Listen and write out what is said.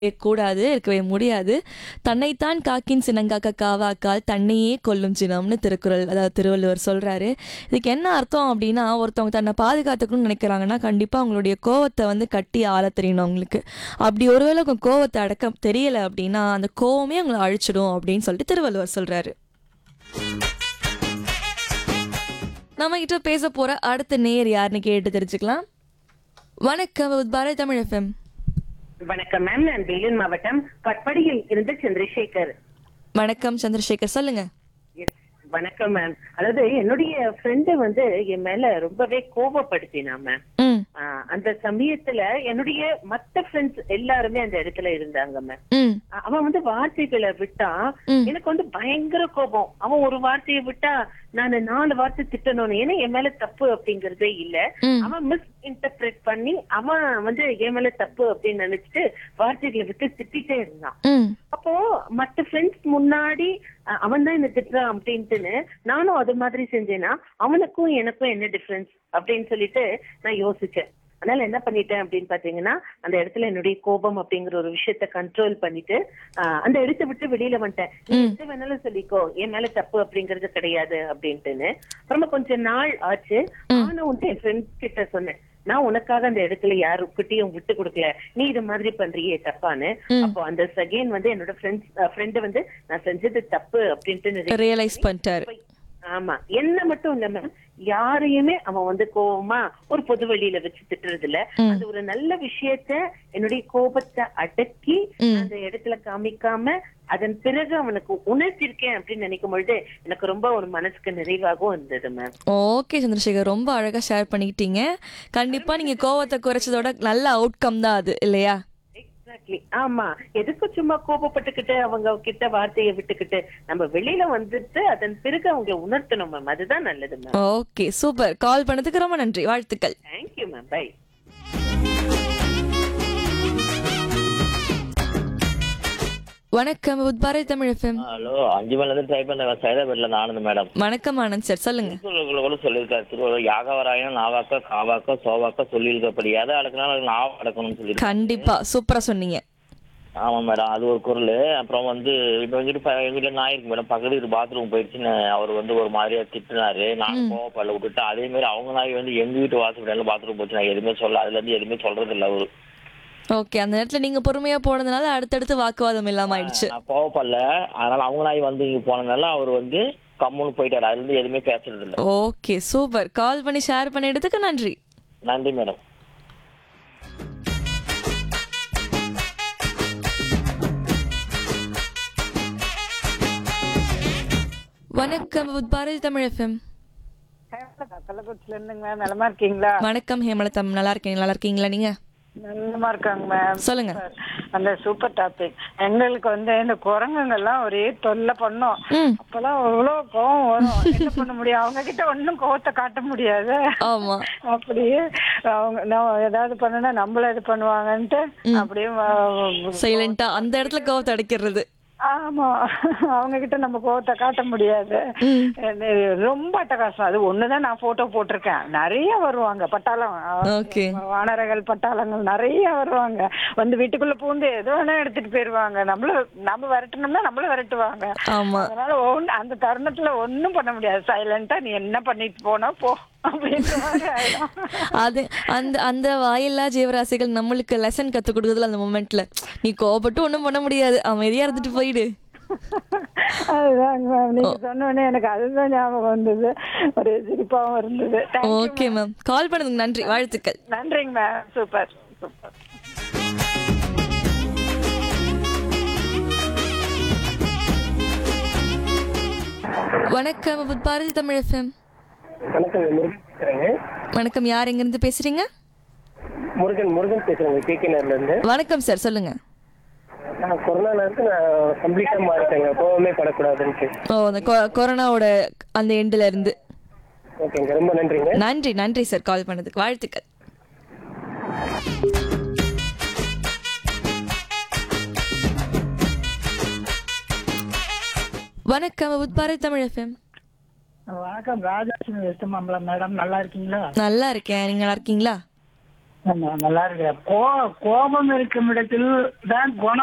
கூடாது இருக்கவே முடியாது தன்னைத்தான் காக்கின் சினங்காக்க காவாக்கால் தன்னையே கொல்லும் சினம்னு திருக்குறள் அதாவது திருவள்ளுவர் சொல்றாரு இதுக்கு என்ன அர்த்தம் அப்படின்னா ஒருத்தவங்க தன்னை பாதுகாத்துக்கணும்னு நினைக்கிறாங்கன்னா கண்டிப்பா அவங்களுடைய கோவத்தை வந்து கட்டி ஆள தெரியணும் அவங்களுக்கு அப்படி ஒருவேளை உங்க கோவத்தை அடக்க தெரியல அப்படின்னா அந்த கோவமே அவங்களை அழிச்சிடும் அப்படின்னு சொல்லிட்டு திருவள்ளுவர் சொல்றாரு நம்ம கிட்ட பேச போற அடுத்த நேர் யாருன்னு கேட்டு தெரிஞ்சுக்கலாம் வணக்கம் பாரதி தமிழ் எஃப்எம் வணக்கம் மேம் நான் வேலூர் மாவட்டம் பட்படியில் இருந்து சந்திரசேகர் வணக்கம் சந்திரசேகர் சொல்லுங்க Yes, வணக்கம் மேம் அதாவது என்னுடைய ஃப்ரெண்டு வந்து என் மேல ரொம்பவே கோபப்படுத்தினா மேம் ம் ஆஹ் அந்த சமயத்துல என்னுடைய மத்த ஃப்ரெண்ட்ஸ் எல்லாருமே அந்த இடத்துல இருந்தாங்க மேம் ம் அவன் வந்து வார்த்தைகளை விட்டா ம். எனக்கு வந்து பயங்கர கோபம் அவன் ஒரு வார்த்தையை விட்டா நான் நாலு வார்த்தை திட்டணும் ஏன்னா என் மேல தப்பு அப்படிங்கறதே இல்ல ம். அவன் மிஸ் இன்டர்பிரேட் பண்ணி அவன் வந்து என் மேல தப்பு அப்படின்னு நினைச்சிட்டு வார்த்தைகளை விட்டு திட்டிட்டே இருந்தான் ம் அப்போ மத்த ஃப்ரெண்ட்ஸ் முன்னாடி அவன் தான் என்ன திட்டுறான் அப்படின்ட்டுன்னு நானும் அது மாதிரி செஞ்சேன்னா அவனுக்கும் எனக்கும் என்ன டிஃபரன்ஸ் அப்படின்னு சொல்லிட்டு நான் யோசிச்சேன் அதனால என்ன பண்ணிட்டேன் அப்படின்னு பாத்தீங்கன்னா அந்த இடத்துல என்னுடைய கோபம் அப்படிங்கிற ஒரு விஷயத்த கண்ட்ரோல் பண்ணிட்டு ஆஹ், அந்த இடத்தை விட்டு வெளியில வந்துட்டேன் நீ எது வேணாலும் சொல்லிக்கோ என் மேல தப்பு அப்படிங்கறது கிடையாது அப்படின்ட்டுன்னு அப்புறமா கொஞ்ச நாள் ஆச்சு ஆனா வந்து என் ஃப்ரெண்ட்ஸ் கிட்ட சொன்னேன் நான் உனக்காக அந்த இடத்துல யாருக்கிட்டையும் விட்டு கொடுக்கல நீ இது மாதிரி பண்றியே தப்பான்னு அப்போ அந்த செகண்ட் வந்து என்னோட ஃப்ரெண்ட்ஸ் ஃப்ரெண்டு வந்து நான் செஞ்சது தப்பு அப்படின்ட்டு ரியலைஸ் பண்ணிட்டாரு ஆமா என்ன மட்டும் இல்ல மேம் யாரையுமே அவன் வந்து கோவமா ஒரு பொது வெளியில வச்சு திட்டுறது இல்ல அது ஒரு நல்ல விஷயத்த என்னுடைய கோபத்தை அடக்கி அந்த இடத்துல காமிக்காம அதன் பிறகு அவனுக்கு உணர்த்திருக்கேன் அப்படின்னு நினைக்கும் பொழுது எனக்கு ரொம்ப ஒரு மனசுக்கு நிறைவாகவும் இருந்தது மேம் ஓகே சந்திரசேகர் ரொம்ப அழகா ஷேர் பண்ணிக்கிட்டீங்க கண்டிப்பா நீங்க கோவத்தை குறைச்சதோட நல்ல அவுட்கம் தான் அது இல்லையா எக்ஸாக்ட்லி ஆமா எதுக்கு சும்மா கோபப்பட்டுக்கிட்டு அவங்க கிட்ட வார்த்தையை விட்டுக்கிட்டு நம்ம வெளியில வந்துட்டு அதன் பிறகு அவங்களை உணர்த்தணும் மேம் அதுதான் நல்லது மேம் ஓகே சூப்பர் கால் பண்ணதுக்கு ரொம்ப நன்றி வாழ்த்துக்கள் தேங்க்யூ மேம் பை வணக்கம் பாரதி தமிழ் எஃப்எம் ஹலோ அஞ்சு மணில இருந்து ட்ரை பண்ண சைதாபேட்ல நான் ஆனந்த் மேடம் வணக்கம் ஆனந்த் சார் சொல்லுங்க திருக்குறள் கூட சொல்லியிருக்காரு திருக்குறள் யாகவராயன் நாவாக்க காவாக்க சோவாக்க சொல்லியிருக்கப்படி எதை அடக்கினாலும் அதுக்கு நாவ அடக்கணும்னு சொல்லியிருக்காரு கண்டிப்பா சூப்பரா சொன்னீங்க ஆமா மேடம் அது ஒரு குரல் அப்புறம் வந்து இப்போ எங்கிட்ட ப- எங்க வீட்டுல நாய் இருக்கு மேடம் பக்கத்து வீட்டு பாத்ரூம் போயிடுச்சுன்னு அவர் வந்து ஒரு மாதிரியா திட்டினாரு நான் கோவப்படல விட்டுட்டு அதே மாதிரி அவங்க நாய் வந்து எங்க வீட்டு வாசல் பாத்ரூம் போச்சு நான் எதுவுமே சொல்ல அதுல இருந்து எதுவுமே சொல்றது இல்ல அவரு ஓகே அந்த நேரத்துல நீங்க பொறுமையா போனதுனால அடுத்தடுத்து வாக்குவாதம் இல்லாம ஆயிடுச்சு நான் கோவப்படல அதனால அவங்க நாய் வந்து இங்க போனதுனால அவர் வந்து கம்முன்னு போயிட்டாரு அதுல இருந்து எதுவுமே பேசுறது இல்ல ஓகே சூப்பர் கால் பண்ணி ஷேர் பண்ணிடுறதுக்கு நன்றி நன்றி மேடம் வணக்கம் பாரதி தமிழ் எஃப்எம் கள்ளக்குறிச்சில இருந்துங்க மேம் நலமா இருக்கீங்களா வணக்கம் ஹேமலதம் நல்லா இருக்கேன் நல்லா இருக்கீங்களா நீங்க நல்லமா இருக்காங்க மேம் சொல்லுங்க அந்த சூப்பர் டாபிக் எங்களுக்கு வந்து இந்த குரங்குங்கெல்லாம் ஒரே தொல்லை பண்ணோம் ம் அப்பெல்லாம் அவ்வளவு கோவம் வரும் என்ன பண்ண முடியும் அவங்க கிட்ட ஒண்ணும் கோவத்தை காட்ட முடியாது ஆமா அப்படியே அவங்க நான் ஏதாவது பண்ணுனா நம்மள இது பண்ணுவாங்கன்ட்டு அப்படியே வ- சைலண்டா அந்த இடத்துல கோவத்தை அடைக்கிறது ஆமா அவங்க கிட்ட நம்ம கோவத்தை காட்ட முடியாது இது ரொம்ப அட்டகாசம் அது ஒண்ணுதான் நான் போட்டோ போட்டிருக்கேன் நிறைய வருவாங்க பட்டாளம் ஓகே வானரங்கள் பட்டாளங்கள் நிறைய வருவாங்க வந்து வீட்டுக்குள்ள பூந்து எது வேணா எடுத்துட்டு போயிருவாங்க நம்மள நம்ம விரட்டணும்னா நம்மள விரட்டுவாங்க ஆமா அதனால ஒண்ணு- அந்த தருணத்துல ஒண்ணும் பண்ண முடியாது சைலண்டா நீ என்ன பண்ணிட்டு போனா போ அப்படின்ற மாதிரி ஆயிடும் அது அந்த அந்த வாயில்லா ஜீவராசிகள் நம்மளுக்கு லெசன் கத்து கொடுக்குதுல அந்த மொமெண்ட்ல நீ கோவப்பட்டு ஒண்ணும் பண்ண முடியாது அமைதியா இருந்துட்டு போயிடு அதுதாங்க மேம் நீங்க சொன்ன உடனே எனக்கு அதுதான் ஞாபகம் வந்தது ஒரு சிரிப்பாவும் இருந்தது Thank you, okay ma'am call பண்ணதுக்கு நன்றி வாழ்த்துக்கள் நன்றிங்க மேம் சூப்பர் சூப்பர் வணக்கம் பாரதி தமிழ் எஃப்எம் வணக்கம் முருகன் பேசுறேங்க வணக்கம் யார் எங்க இருந்து பேசுறீங்க முருகன் முருகன் பேசுறேங்க கே கேனர்ல இருந்து வணக்கம் சார் சொல்லுங்க நான் கொரோனால இருந்து நான் கம்ப்ளீட்டா மாறிட்டேங்க கோவமே படக்கூடாதுன்ட்டு ஓ அந்த கொ- கொரோனாவோட அந்த எண்டுல இருந்து ஓகேங்க ரொம்ப நன்றிங்க நன்றி நன்றி சார் கால் பண்ணதுக்கு வாழ்த்துக்கள் வணக்கம் பாரதி தமிழ் எஃப்எம் வணக்கம் ராஜலட்சுமி வெஸ்ட் மாம்பலம் மேடம் நல்லா இருக்கீங்களா நல்லா இருக்கேன் நீங்க நல்லா இருக்கீங்களா நல்லா இருக்கு கோ கோபம் இருக்கும் இடத்தில் தான் குணம்